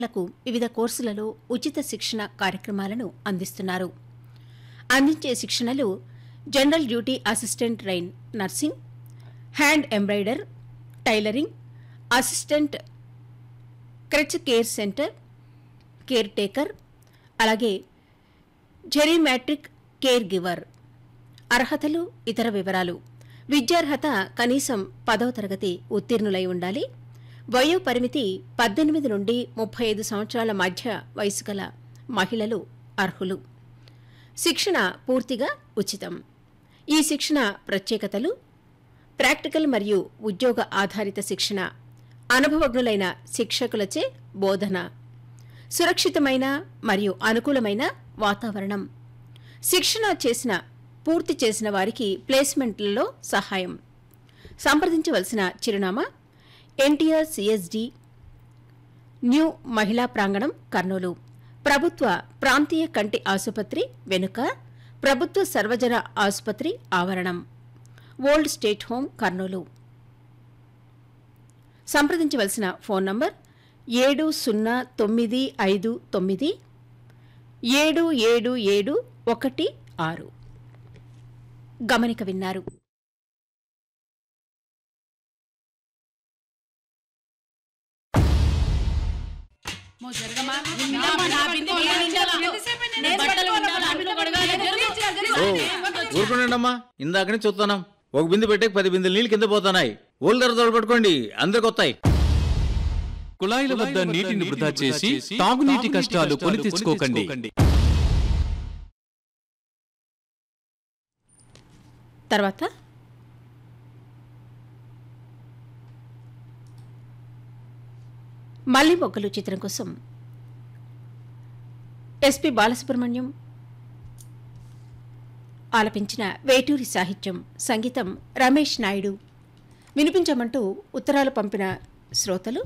లకు వివిధ కోర్సులలో ఉచిత శిక్షణ కార్యక్రమాలను అందిస్తున్నారు అందించే శిక్షణలు జనరల్ డ్యూటీ అసిస్టెంట్ రైన్ nursing hand embroider tailoring assistant creche care centre caretaker అలాగే జెరీమాట్రిక్ కేర్ గివర్ అర్హతలు ఇతర వివరాలు విద్యార్హత కనీసం పదవ తరగతి ఉత్తీర్ణులై ఉండాలి వయో పరిమితి పద్దెనిమిది నుండి ముప్పై ఐదు సంవత్సరాల మధ్య వయసు గల మహిళలు అర్హులు శిక్షణ పూర్తిగా ఉచితం ఈ శిక్షణ ప్రత్యేకతలు ప్రాక్టికల్ మరియు ఉద్యోగ ఆధారిత శిక్షణ అనుభవజ్ఞులైన శిక్షకులచే బోధన సురక్షితమైన మరియు అనుకూలమైన వాతావరణం శిక్షణ చేసిన పూర్తి చేసిన వారికి ప్లేస్మెంట్లలో సహాయం సంప్రదించవలసిన చిరునామా ఎన్టీఆర్ సిఎస్డి న్యూ మహిళా ప్రాంగణం కర్నూలు ప్రభుత్వ ప్రాంతీయ కంటి ఆసుపత్రి వెనుక ప్రభుత్వ సర్వజన ఆసుపత్రి ఆవరణం ఓల్డ్ స్టేట్ హోం కర్నూలు సంప్రదించవలసిన ఫోన్ నంబర్ ఏడు సున్నా తొమ్మిది ఐదు తొమ్మిది ఏడు ఏడు ఏడు ఒకటి ఆరు గమనిక విన్నారు ఓ ఊరుకునండమ్మా ఇందాకనే చూస్తున్నాం ఒక బిందె పెట్టే పది బిందెలు నీళ్ళు కింద పోతున్నాయి ఓళ్ళు ధర తోడు పట్టుకోండి అందరికి వస్తాయి కుళాయిల వద్ద నీటిని వృధా చేసి తాగునీటి కష్టాలు కొని తెచ్చుకోకండి తర్వాత మళ్ళీ మొగ్గలు చిత్రం కోసం ఎస్పి బాలసుబ్రహ్మణ్యం ఆలపించిన వేటూరి సాహిత్యం సంగీతం రమేష్ నాయుడు వినిపించమంటూ ఉత్తరాలు పంపిన శ్రోతలు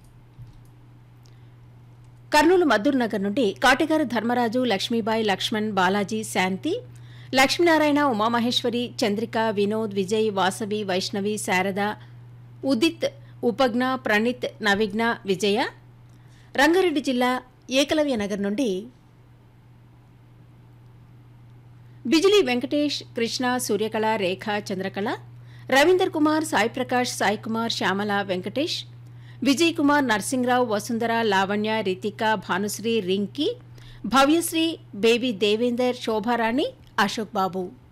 కర్నూలు మద్దూరు నగర్ నుండి కాటిగారు ధర్మరాజు లక్ష్మీబాయి లక్ష్మణ్ బాలాజీ శాంతి లక్ష్మీనారాయణ ఉమామహేశ్వరి చంద్రిక వినోద్ విజయ్ వాసవి వైష్ణవి శారద ఉదిత్ ఉపజ్ఞ ప్రణీత్ నవిఘ్న విజయ రంగారెడ్డి జిల్లా ఏకలవ్య నగర్ నుండి బిజిలీ వెంకటేష్ కృష్ణ సూర్యకళ రేఖ చంద్రకళ రవీందర్ కుమార్ సాయి ప్రకాష్ సాయి కుమార్ శ్యామల వెంకటేష్ విజయ్ కుమార్ నర్సింగ్రావు వసుంధర లావణ్య రితిక భానుశ్రీ రింకీ భవ్యశ్రీ బేబీ దేవేందర్ శోభారాణి అశోక్ బాబు